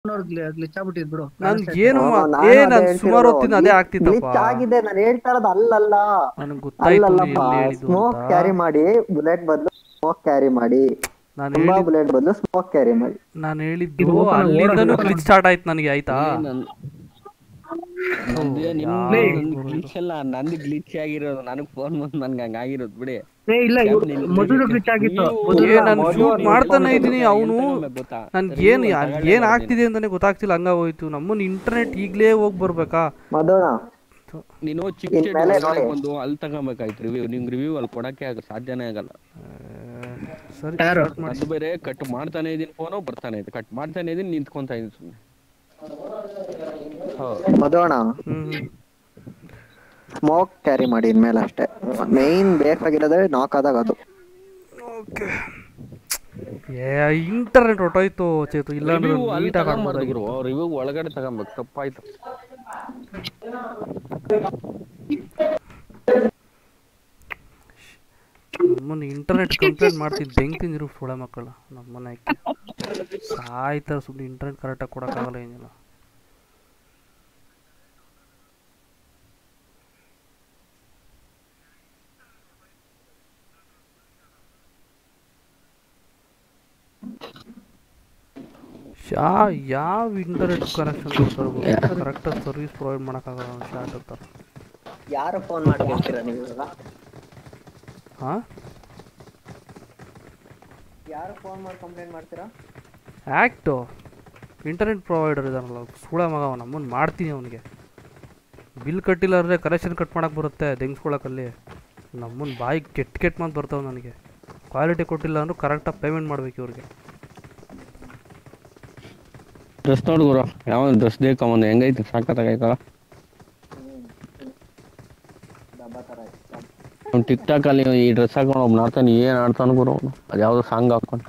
Glitch ಆಗ್ಬಿಟ್ಟಿದ್ ಬಿಡು ನನ್ಗೆ ಏನು ಹ್ಮ್, ಮಾ- ನಾನು ಏ ಅದೇ ನಾನು ಹೇಳ್ತಿರೋದು. ಸುಮಾರು ಹೊತ್ತಿನ ಅದೇ glitch ಆಗ್ತಿತ್ತಪ್ಪ ಆಗಿದೆ ನಾನು ಹೇಳ್ತಾ ಇರೋದು ಅಲ್ಲಲ್ಲ ನನಗೆ ಗೊತ್ತಾಯ್ತು ನೀ ಅಲ್ಲಲ್ಲಪ್ಪ ಎಲ್ಲಿ ಹೇಳಿದ್ದು ಸ್ಮೋಕ್ ಅಂತ ಕ್ಯಾರಿ ಮಾಡಿ ಬುಲೆಟ್ ಬದಲು ಸ್ಮೋಕ್ ಕ್ಯಾರಿ ಮಾಡಿ ನಾನು ತುಂಬಾ ಹೇಳಿ ಬುಲೆಟ್ ಬದಲು ಸ್ಮೋಕ್ ಕ್ಯಾರಿ ಮಾಡಿ ನಾನು ಇದು ಹೇಳಿದ್ದು open ಆಗಿ ಅಲ್ಲಿಂದನೂ ಓಡೋದು. ಗ್ಲಿಚ್ ಸ್ಟಾರ್ಟ್ ಆಯ್ತು ನನಗೆ ಆಯ್ತಾ ನಂದು ಯಾ- ನಿಮ್ದು ಗ್ಲಿಚ್ ಅಲ್ಲ ನಂದು ಗ್ಲಿಚ್ ಆಗಿರೋದು ನನಗ್ ಫೋನ್ ಬಂದು ನನ್ಗೆ ಹಂಗಾಗಿರೋದು ಬಿಡಿ ಏ ಇಲ್ಲ ಇವ್ರು ಮೊದಲು ಗ್ಲಿಚ್ ಆಗಿತ್ತು ಮೊದಲು ಏ ನಾನು ಮೊದ್ಲು ಶೂಟ್ ಒಂದು ಮಾಡ್ತಾನೆ phone ಇದ್ದೀನಿ ಅವನು ಗೊತ್ತಾ ನನ್ಗೆ ಏನು ಏನು ಆಗ್ತಿದೆ ಅಂತಾನೆ ಗೊತ್ತಾಗ್ತಿಲ್ಲ ಹಂಗಾಗೋಯ್ತು ನಮ್ಮನ್ನ ಇಂಟರ್ನೆಟ್ ಈಗಲೇ ಹೋಗಿ ಬರ್ಬೇಕಾ ಮಧುನ ನೀನು ಚಿಕ್ಕ ಇನ್ ಚೆಡ್ ಮೇಲೆ ಒಳಗಡೆ ನೋಡಿ. ಬಂದು ಅಲ್ಲಿ ತಗೊಬೇಕಾಯ್ತು ರಿವ್ಯೂ ನಿಮ್ಗೆ ರಿವ್ಯೂ ಅಲ್ಲಿ ಕೊಡಕ್ಕೆ ಆಗ ಸಾಧ್ಯನೇ ಆಗಲ್ಲ ಆ, ಸರಿ ಯಾರು? start ಮಾಡಿ ಅದು ಬೇರೆ ಕಟ್ ಮಾಡ್ತಾನೆ ಇದೀನಿ ಫೋನು ಬರ್ತಾನೆ ಇದೆ ಕಟ್ ಮಾಡ್ತಾನೆ ಇದೀನಿ ನಿಂತ್ಕೊಂತ ಇದೀನಿ ಸುಮ್ಮನೆ ಮಧುವಣ ಹ್ಮ್ ಹ್ಮ್. ಸ್ಮೋಕ್ ಕ್ಯಾರಿ ಮಾಡಿ ಇನ್ಮೇಲೆ ಅಷ್ಟೇ ಮೇನ್ ಬೇಕಾಗಿರೋದೇ ನಾಕ್ ಆದಾಗ ಅದು ಓಕೆ ಏ ಇಂಟರ್ನೆಟ್ ಹೊಟ್ಟೋಯ್ತು ಚೇತು ಇಲ್ಲ ಅಂದ್ರೆ ರಿವ್ಯೂ ಅಲ್ಲಿ ನೀಟಾಗಿ ತಗೊಂಬರ್ದ್ರು ಆಡ್ಬೋದಾಗಿತ್ತು ರಿವ್ಯೂ ಒಳಗಡೆ ತಗೊಂಬೇಕು ತಪ್ಪಾಯ್ತು ನಮ್ಮನ್ನ ಇಂಟರ್ನೆಟ್ ಕಂಪ್ಲೇಂಟ್ ಮಾಡ್ತಿದ್ದು ಬೆಂಕಿ ತಿಂದಿರು ಸುಳ ಮಕ್ಕಳ ನಮ್ಮನ್ನ ಸಾಯ್ತಾರೆ ಸುಮ್ಮನೆ ಇಂಟರ್ನೆಟ್ ಕರೆಕ್ಟಾಗಿ ಕೊಡೋಕ್ಕಾಗಲ್ಲ ಏನಿಲ್ಲ ಶಾ ಯಾವ ಇಂಟರ್ನೆಟ್ ಕನೆಕ್ಷನ್ ಕೊಡ್ತಾರೆ ಕರೆಕ್ಟಾಗಿ ಸರ್ವಿಸ್ ಪ್ರೊವೈಡ್ ಮಾಡೋಕ್ಕಾಗಲ್ಲ ಶಾರ್ಟ್ ಇರ್ತಾರೆ ಯಾರು ಫೋನ್ ಮಾಡಿ ಕೇಳ್ತೀರಾ ನೀವು ಇವಾಗ ಹಾಂ ಯಾರು ಫೋನ್ ಮಾಡಿ ಕಂಪ್ಲೇಂಟ್ ಮಾಡ್ತೀರಾ ಆ್ಯಕ್ಟು ಇಂಟರ್ನೆಟ್ ಪ್ರೊವೈಡರ್ ಇದಾನಲ್ಲ ಸುಳ ಮಗ ಅವ ನಮ್ಮನ್ನು ಮಾಡ್ತೀನಿ ಅವನಿಗೆ ಬಿಲ್ ಕಟ್ಟಿಲ್ಲ ಅಂದರೆ ಕನೆಕ್ಷನ್ ಕಟ್ ಮಾಡೋಕೆ ಬರುತ್ತೆ ದೆಂಗ್ಸ್ಕೊಳಕಲ್ಲಿ ನಮ್ಮನ್ನು ಬಾಯಿ ಕೆಟ್ಟ ಕೆಟ್ಟ ಮಾತು ಬರ್ತಾವೆ ನನಗೆ ಕ್ವಾಲಿಟಿ ಕೊಟ್ಟಿಲ್ಲ ಅಂದ್ರೂ ಕರೆಕ್ಟಾಗಿ ಪೇಮೆಂಟ್ ಮಾಡ್ಬೇಕು ಇವ್ರಿಗೆ ಡ್ರೆಸ್ ನೋಡು ಗುರು ಯಾವ ಡ್ರೆಸ್ ದೇಕೊಂಬಂದು ಹೆಂಗೈತೆ ಸಾಕತ್ತಾಗೈತಲ್ಲ ಡಬ್ಬ ಥರ ಇದೆ. ಅವ್ನು ಟಿಕ್ ಟಾಕ್ ಅಲ್ಲಿ ಈ ಡ್ರೆಸ್ ಹಾಕೊಂಡು ಒಬ್ಬ ಆಡ್ತಾನೆ ಏನ್ ಆಡ್ತಾನ ಗುರು ಅವನು ಅದು ಯಾವ್ದೋ ಸಾಂಗ್ ಹಾಕೊಂಡು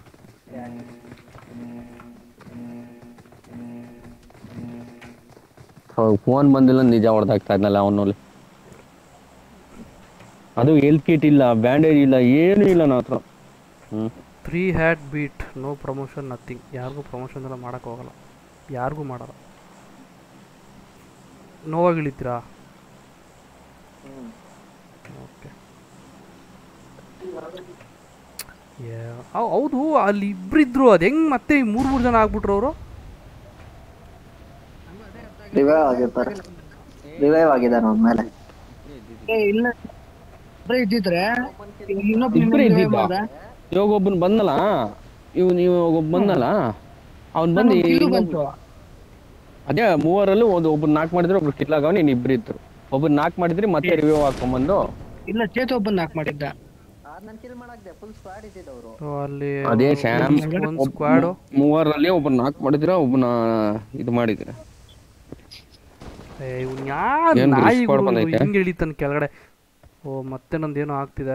ಫೋನ್ ಬಂದಿಲ್ಲ ನಿಜ ಹೊಡೆದಾಗ್ತಾ ಇದ್ನಲ್ಲ ಅವನಲ್ಲಿ ಅದು ಹೆಲ್ತ್ ಕಿಟ್ ಇಲ್ಲ ಬ್ಯಾಂಡೇಜ್ ಇಲ್ಲ ಏನೂ ಇಲ್ಲ ನನ್ನ ಹತ್ರ hmm three hat beat no promotion nothing ಯಾರಿಗೂ ಪ್ರಮೋಷನ್ ಎಲ್ಲ ಮಾಡೋಕ್ಕೆ ಹೋಗಲ್ಲ ಯಾರಿಗೂ ಮಾಡಲ್ಲ ನೋವಾಗಿ ಇಳಿತೀರಾ ಓಕೆ ಹೌದು ಅಲ್ಲಿ ಇಬ್ಬರಿದ್ರು ಅದು ಹೆಂಗೆ ಮತ್ತೆ ಮೂರು ಮೂರು ಜನ ಆಗ್ಬಿಟ್ರು ಅವರು ರಿವೈವ್ ಆಗಿರ್ತಾರೆ ರಿವೈವ್ ಆಗಿದ್ದಾನೆ ಅವ್ನ ಮೇಲೆ ಏ ಇಲ್ಲ ಇಬ್ರೇ ಇದ್ದಿದ್ರೆ ಇನ್ನೊಬ್ಬ ಇಬ್ರೇ ಇನ್ನೊಬ್ಬ ಇದ್ದಿದ್ದಾ? ಮಾಡ್ದ? ಇವಾಗ ಒಬ್ಬನ್ ಬಂದಲ್ಲ ಇವ್ ನೀವು ಒಬ್ಬ ಬಂದಲ್ಲ ಅವ್ನ್ ಬಂದು ಇನ್ನೊಬ್ಬ ಕಿಲ್ಲು ಇನ್ನೊಬ್ಬ- ಬಂತು ಅದೇ ಮೂವರಲ್ಲಿ ಒಂದು ಒಬ್ರು ನಾಕ್ ಮಾಡಿದ್ರೆ ಒಬ್ರು ಕಿತ್ಲಾಗವ ನೀನ್ ಇಬ್ರು ಇದ್ರು ಒಬ್ರು ನಾಕ್ ಮಾಡಿದ್ರಿ ಮತ್ತೆ ರಿವ್ಯೂ ಹಾಕೊಂಡ್ಬಂದು ಇಲ್ಲ ಚೇತು ಒಬ್ಬನ್ ನಾಕ್ ಮಾಡಿದ್ದ ನಾನು ಕಿಲ್ ಮಾಡಾಕ್ದೆ ಫುಲ್ ಸ್ಕ್ವಾಡ್ ಇದ್ದಿದ್ದವರು ಸೊ ಅಲ್ಲಿ ಅದೇ ಶ್ಯಾಮ್ ಒಂದು ಸ್ಕ್ವಾಡು ಮೂವರಲ್ಲಿ ಒಬ್ರು ನಾಕ್ ಮಾಡಿದ್ರ ಒಬ್ಬನ ಇದು ಮಾಡಿದ್ರ ಇವ್ನು ಯಾರು ಏನ್ ನಾಯಿ squad ಬಂದೈತೆ? ಹಿಂಗೆ ಇಳಿತಾನೆ ಕೆಳಗಡೆ ಓ ಮತ್ತೆ ನಂದೇನೋ ಆಗ್ತಿದೆ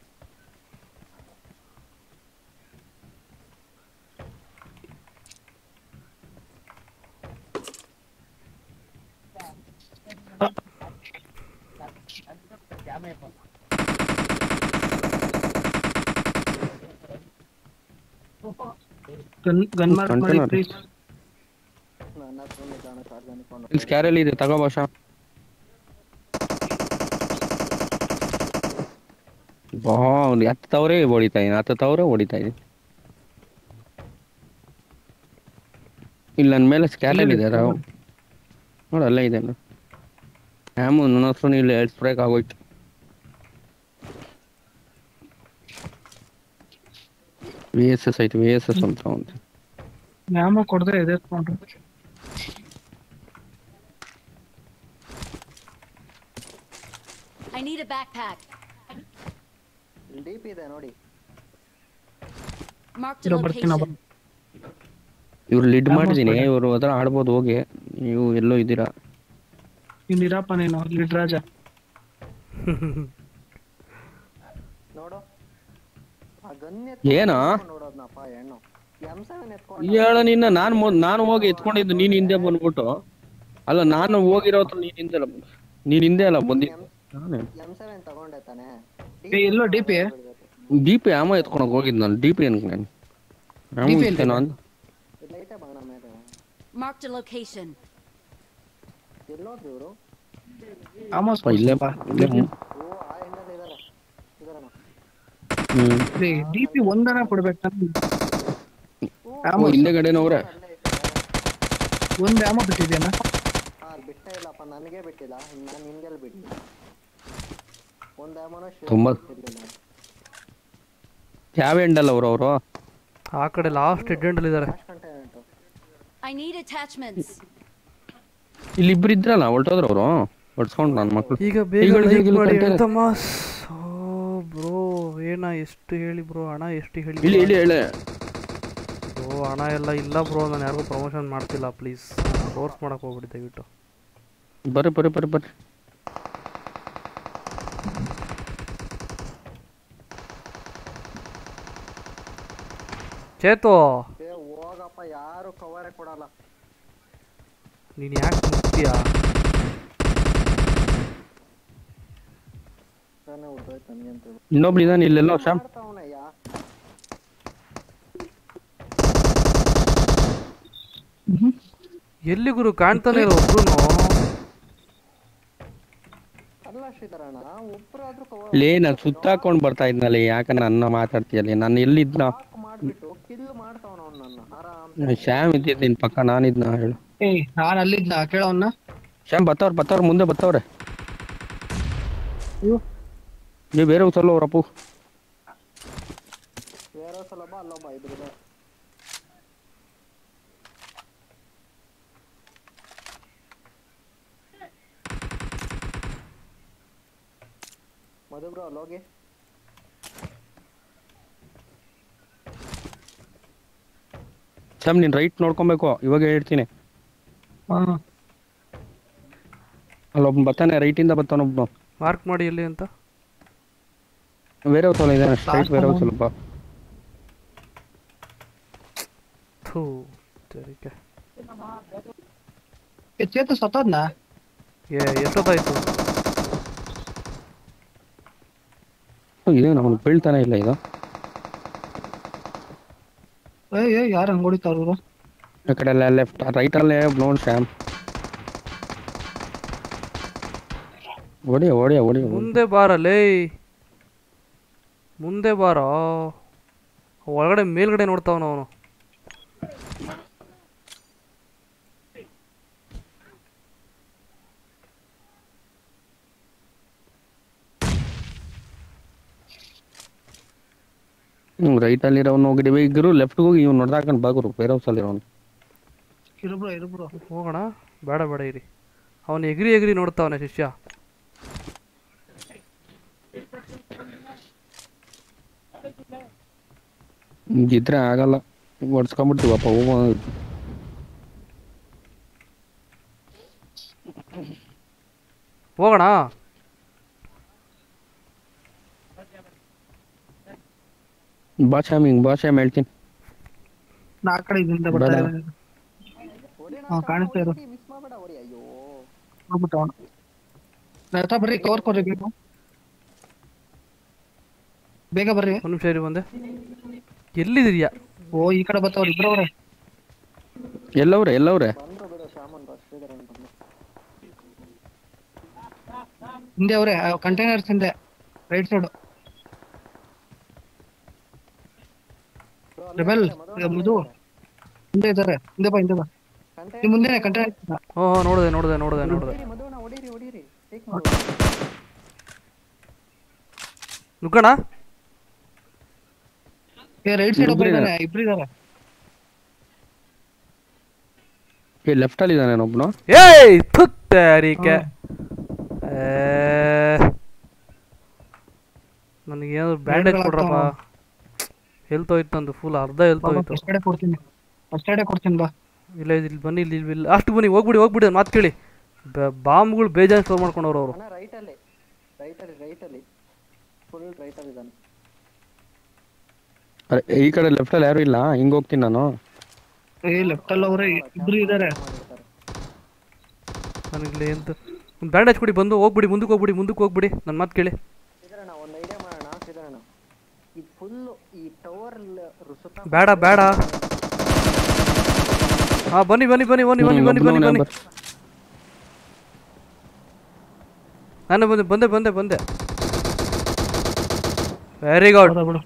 ಗನ್ ಗನ್ ಮಾರ್ಕ್ ಮಾಡಿ ಕಂಟೇನರ್. ಪ್ಲೀಸ್ ನನ್ನ ಹತ್ರ ನಿಧಾನ ಶಾರ್ಟ್ ಗನ್ ಇಟ್ಕೊಂಡು ಇಲ್ಲಿ ಸ್ಕ್ಯಾರಲ್ಲಿ ಇದೆ ತಗೋ ಭಾಷ ಬಾ ಅವ್ನು ಹತ್ತವ್ರೆ ಹೊಡಿತಾ ಇದೀನಿ ಹತ್ತವ್ರೆ ಹೊಡಿತಾ ಇದೀನಿ ಇಲ್ಲಿ ನನ್ನ ಮೇಲೆ ಸ್ಕ್ಯಾರಲ್ಲಿ ಇದೆ ರಾವ್ ನೋಡು ಅಲ್ಲೇ ಇದೆ ಹ್ಯಾಮು ನನ್ನ ಹತ್ರ ಇಲ್ಲಿ ಎರಡು ಸ್ಪ್ರೇಕ್ ಆಗೋಯ್ತು ವಿ ಎಸ್ ಎಸ್ ಐತೆ ವಿ ಎಸ್ ಎಸ್ ಅಂತ ಒಂದು ನ್ಯಾಮ ಕೊಡದೆ ಎದೆತ್ಕೊಂಡ್ರು I need a backpack. D P ಇದೆ ನೋಡಿ Marked a ಇರೋ ಬರ್ತೀನಿ location. ಇವ್ರು ಲಿಡ್ Almost ಮಾಡಿದೀನಿ ready. ಇವರು ಹತ್ರ ಆಡ್ಬೋದು ಹೋಗಿ ನೀವು ಎಲ್ಲೋ ಇದ್ದೀರಾ ನೀನ್ ಇರಪ್ಪ ನೀನು ಲಿಡ್ರಾಜ ನೋಡು ಆ ಗನ್ ಏನೋ? ನೋಡೋದ್ನಪ್ಪ ಹೆಣ್ಣು ಎಂ ಸೆವೆನ್ ಎತ್ಕೊಂಡು ಹೇಳ ನಿನ್ನ ನಾನು ಮೊದ್ ನಾನು ಹೋಗಿ ಎತ್ಕೊಂಡಿದ್ದು ನೀನ್ ಹಿಂದೆ ಬಂದ್ಬಿಟ್ಟು ಅಲ್ಲ ನಾನು ಹೋಗಿರೋ ಹತ್ರ ನೀನ್ ಹಿಂದೆ ಅಲ್ಲ ಬಂದ್- ನೀನ್ ಹಿಂದೆ ಅಲ್ಲ ಬಂದಿದ್ದು ಎಂ ಸೆವೆನ್ ತಗೊಂಡೆ ತಾನೆ ಏ, ಎಲ್ಲೋ DP? ಡಿ ಪಿ ಆಮ ಎತ್ಕೊಂಡೋಗಿ ಹೋಗಿದ್ದು ನಾನು ಡಿ ಪಿ ಅನ್ಕೊಂಡೆ ಆಮ DP ಇತ್ತೇನೋ ಅಂತ ಲೈಟೇ ಬಾಣ ಮೇಲೆ Marked a location. ಎಲ್ಲೋದ್ರು ಇವರು ಆಮೋಸ್ ಅಪ್ಪ, ಇಲ್ಲೇ ಬಾ ಇಲ್ಲೇ ಹ್ಮ್. ಓ ಆ ಎಂಡಲ್ಲಿ ಇದಾರೆ ಇದಾರಣ ಹ್ಮ್ ಡಿ ಪಿ ಒಂದನ ಕೊಡ್ಬೇಕು ಓ, ಹಿಂದೆಗಡೆನವ್ರೆ ಒಂದ್ ಆಮೋ ಬಿಟ್ಟಿದ್ಯಾನ ಹಾ ಅಲ್ಲಿ ಬಿಟ್ಟೇ ಇಲ್ಲಪ್ಪ ನನಗೆ ಬಿಟ್ಟಿಲ್ಲ ನಾನು ನಿನ್ಗೆಲ್ಲಿ ಬಿಟ್ಟಿ ಒಂದ್ ಆಮನ ತುಂಬಾ- ಯಾವ ಎಂಡಲ್ಲ ಅವ್ರು ಅವರು ಆ ಕಡೆ ಲಾಸ್ಟ್ ಹೆಡ್ ಎಂಡಲ್ಲಿ ಇದ್ದಾರೆ ಕ್ಯಾಶ್ ಕಂಟೈನೆಂಟ್ I need attachments. ಇಲ್ಲಿ ಇಬ್ರು ಇದ್ರಲ್ಲ ಹೊರಟೋದ್ರು ಅವರು ಹೊಡ್ಸ್ಕೊಂಡು ನನ್ನ ಮಕ್ಳು ಈಗ ಬೇಗ ಈಗ ಲೈಕ್ ಇಲ್ಲಿ ಮಾಡಿ container. ತಮಾಸ್ ಓ ಬ್ರೋ ಏನ ಎಷ್ಟು ಹೇಳಿ ಬ್ರೋ ಹಣ ಎಷ್ಟು ಹೇಳಿ ಇಲ್ಲಿ ಇಲ್ಲಿ ಹೇಳಿ ಬ್ರೋ ಹಣ ಎಲ್ಲ ಇಲ್ಲ ಬ್ರೋ ನಾನು ಯಾರಿಗೂ ಪ್ರಮೋಷನ್ ಮಾಡ್ತಿಲ್ಲ ಪ್ಲೀಸ್ ಫೋರ್ಸ್ ಮಾಡಕ್ ಹೋಗ್ಬಿಡಿ ದಯವಿಟ್ಟು ಬರ್ರಿ ಬರ್ರಿ ಬರ್ರಿ ಬರ್ರಿ ಚೇತು ಏ ಹೋಗಪ್ಪ ಯಾರು ಕವರೇ ಕೊಡಲ್ಲ ನೀನು ಯಾಕೆ ಮುಗ್ತೀಯಾ ತಾನೇ ಉದ್ದೋಯ್ತು ನನಗೆ ಅಂತ ಹೇಳಿ ಇನ್ನೊಬ್ಳು ಇದಾನೆ ಇಲ್ಲೆಲ್ಲೋ ಶ್ಯಾಮ್ ಮಾಡ್ತಾವನಯ್ಯ ಎಲ್ಲಿ ಗುರು ಕಾಣ್ತಾನೆ ಇಲ್ಲ ಒಬ್ರು ಅಲ್ಲ ಶ್ರೀಧರಣ್ಣ ಒಬ್ರಾದ್ರೂ ಕವರ್ ಲೇ ನಾನು ಸುತ್ತಾಕೊಂಡ್ ಬರ್ತಾ ಇದ್ನಲ್ಲ ಯಾಕ ನನ್ನ ಮಾತಾಡ್ತೀಯಲ್ಲ ನಾನು ಎಲ್ಲಿದ್ನ ಮಾಡ್ಬಿಟ್ಟು ಕಿಲ್ ಮಾಡ್ತಾವನ ಅವ್ನು ನನ್ನ ಆರಾಮ್ ಶ್ಯಾಮ್ ಇದ್ದಿದ್ದು ನಿನ್ ಪಕ್ಕ ನಾನಿದ್ನ ಹೇಳು ಏಯ್ ನಾನ್ ಅಲ್ಲಿದ್ನ ಕೇಳವನ್ನ ಶ್ಯಾಮ್ ಬತ್ತವ್ರ ಬತ್ತವ್ರ ಮುಂದೆ ಬತ್ತವ್ರೆ ನೀವು ಬೇರೆ ಸಲ ಅವ್ರಪ್ಪು ಬೇರೆ ಸಲೊಬ್ಬ ಅಲ್ಲೊಬ್ಬ ಇದ್ರು ಮಧು ಬ್ರೋ ಅಲ್ಲಿ ಹೋಗಿ ಶ್ಯಾಮ್ ನೀನ್ ರೈಟ್ ನೋಡ್ಕೊಬೇಕು ಇವಾಗ ಹೇಳ್ತೀನಿ ಹಾ ಅಲ್ಲೊಬ್ಬ ಬರ್ತಾನೆ ರೈಟ್ ಇಂದ ಬರ್ತಾನೊಬ್ಬನು ಮಾರ್ಕ್ ಮಾಡಿ ಎಲ್ಲಿ ಅಂತ ಬೇರೆ ಸಲ ಇದಾನೆ ಸ್ಟ್ರೈಟ್ ಬೇರೆ ಸ್ವಲ್ಪ ಥೂ ಸರಿಕೆ ಏ, ಚೇತು ಸತ್ತೋದ್ನ ಏ ಎಷ್ಟೊತ್ತಾಯ್ತು ಇದೇನು ಅವನು ಬೀಳ್ತಾನೆ ಇಲ್ಲ ಇದು ಏ ಏ ಯಾರು ಹಂಗ್ ಹೊಡಿತಾರ ಇವ್ರು ಆ ಕಡೆ ಎಲ್ಲ ಲೆಫ್ಟ್ ರೈಟ್ ಅಲ್ಲೇ ನೋಡ್ ಶ್ಯಾಮ್ ಹೊಡಿಯ ಹೊಡಿಯ ಹೊಡಿಯ ಮುಂದೆ ಬಾರಲೇ ಮುಂದೆ ಬಾರೋ ಒಳಗಡೆ ಮೇಲ್ಗಡೆ ನೋಡ್ತಾವನ ಅವನು ಹ್ಮ್ ರೈಟ್ ಅಲ್ಲಿ ಇರೋನು ಹೋಗಿಡಿ ಇದ್ರು ಲೆಫ್ಟ್ ಹೋಗಿ ಇವ್ನು ನೋಡ್ದಾಕೊಂಡು ಬಾಗುರು ಬೇರೆ ಸಲ ಇರೋನು ಇರುಬ್ರು ಇರುಬ್ರು ಹೋಗೋಣ ಬೇಡ ಬೇಡ ಇರಿ ಅವನು ಎಗ್ರಿ ಎಗ್ರಿ ನೋಡ್ತಾವನೆ ಶಿಷ್ಯ ಇದ್ರೆ ಆಗಲ್ಲ ಹೊಡ್ಸ್ಕೊಂಡ್ಬಿಡ್ತೀವಪ್ಪ ಹೋಗೋ ಹೋಗೋಣ ಬಾ ಶ್ಯಾಮ್ ಹಿಂಗ್ ಬಾ ಶ್ಯಾಮ್ ಹೇಳ್ತೀನಿ ನಾ ಆ ಕಡೆ ಇದರಿಂದ ಬರ್ತಾ ಬೇಡ. ಇದ್ದಾನೆ ಹಾ ಕಾಣಿಸ್ತಾ ಇರು ಮಿಸ್ ಮಾಡಬೇಡ ಹೊಡಿ ಅಯ್ಯೋ ಹೋಗ್ಬಿಟ್ಟು ಅವನು ನನ್ನ ಹತ್ರ ಬರ್ರಿ ಕವರ್ ಕೊಡ್ರಿ ಬೇಕು ಬೇಗ ಬರ್ರಿ ಒಂದು ನಿಮಿಷ ಇರಿ ಬಂದೆ ಎಲ್ಲಿದ್ದೀರಿಯಾ ಓ ಈ ಕಡೆ ಬರ್ತಾವ್ರಿ ಇಬ್ರವ್ರೆ ಎಲ್ಲವ್ರೆ ಎಲ್ಲವ್ರೆ ಬಂದ್ರು ಬಿಡು ಶ್ಯಾಮನ್ ಬಾ ಶ್ರೀಧರನ್ ಬಂದು ಹಿಂದೆ ಅವ್ರೆ ಕಂಟೈನರ್ಸ್ ಹಿಂದೆ ರೈಟ್ ಸೈಡ್ ರೆಬೆಲ್ ಮಧು ಹಿಂದೆ ಇದ್ದಾರೆ ಹಿಂದೆ ಬಾ ಹಿಂದೆ ಬಾ ನಿಮ್ ಮುಂದೆನೆ ಕಂಟೈನರ್ ಹ್ಞೂ ಹ್ಞೂ ನೋಡಿದೆ ನೋಡಿದೆ ನೋಡಿದೆ ನೋಡಿದೆ ಮಧುವಣ್ಣ ಹೊಡೀರಿ ಹೊಡೀರಿ ಟೇಕ್ ಮಾಡು ನುಗ್ಗೋಣ ಏ ರೈಟ್ ಸೈಡ್ ಒಬ್ಬ ಇಬ್ರು ಇದ್ದಾನೆ ಇಬ್ರು ಇದಾರೆ ಏ ಲೆಫ್ಟ್ ಅಲ್ಲಿ ಇದ್ದಾನೆ ಒಬ್ನು ಏಯ್ ತುತ್ತರಿಕೆ ನನಗೇನಾದ್ರು ಬ್ಯಾಂಡೇಜ್ ಕೊಡ್ರಪ್ಪ ಹೆಲ್ತ್ ಹೋಯ್ತು ನಂದು ಫುಲ್ ಅರ್ಧ ಹೆಲ್ತ್ ಹೋಯ್ತು ಫಸ್ಟ್ ಕಡೆ ಕೊಡ್ತೀನಿ ಫಸ್ಟ್ ಕಡೆ ಕೊಡ್ತೀನಿ ಬಾ ಇಲ್ಲ ಇಲ್ಲಿ ಬನ್ನಿ ಇಲ್ಲಿ ಇಲ್ಲಿ ಇಲ್ಲಿ ಅಷ್ಟು ಬನ್ನಿ ಹೋಗ್ಬಿಡಿ ಹೋಗ್ಬಿಡಿ ಮಾತು ಕೇಳಿ ಬಾಂಬ್ಗಳು ಬೇಜಾನ್ ಸ್ಟೋರ್ ಮಾಡ್ಕೊಂಡವ್ರು ಅವರು ಅಣ್ಣ ರೈಟ್ ಅಲ್ಲಿ ರೈಟ್ ಅಲ್ಲಿ ರೈಟ್ ಅಲ್ಲಿ ಫುಲ್ ರೈಟ್ ಅಲ್ಲಿ ಇದ್ದಾನೆ ಅರೆ, ಈ ಕಡೆ ಲೆಫ್ಟ್ ಅಲ್ಲಿ ಯಾರು ಇಲ್ಲ ಹಿಂಗ್ ಹೋಗ್ತೀನಿ ನಾನು ಏ ಲೆಫ್ಟ್ ಅಲ್ಲಿ ಅವ್ರೆ ಇಬ್ರು ಇದಾರೆ ಮಾಡಿರ್ತಾರೆ ನನಗೆ ಎಂತ ಒಂದು ಬ್ಯಾಂಡೇಜ್ ಕೊಡಿ ಬಂದು ಹೋಗ್ಬಿಡಿ ಮುಂದಕ್ಕೆ ಹೋಗ್ಬಿಡಿ ಮುಂದಕ್ಕೆ ಹೋಗ್ಬಿಡಿ ನನ್ನ ಮಾತು ಕೇಳಿ ಶ್ರೀಧರಣ್ಣ ಒಂದು ಐಡಿಯಾ ಮಾಡೋಣ ಶ್ರೀಧರಣ್ಣ ಈ ಫುಲ್ ಈ ಟವರ್ ಸುತ್ತ ಬೇಡ ಬೇಡ ಹಾ ಬನ್ನಿ ಬನ್ನಿ ಬನ್ನಿ ಬನ್ನಿ ಬನ್ನಿ ಬನ್ನಿ ಬನ್ನಿ ಬನ್ನಿ ನಾನು ಬಂದೆ ಬಂದೆ ಬಂದೆ ಬಂದೆ ವೆರಿ ಗುಡ್ ಹೌದಾ ಬಿಡು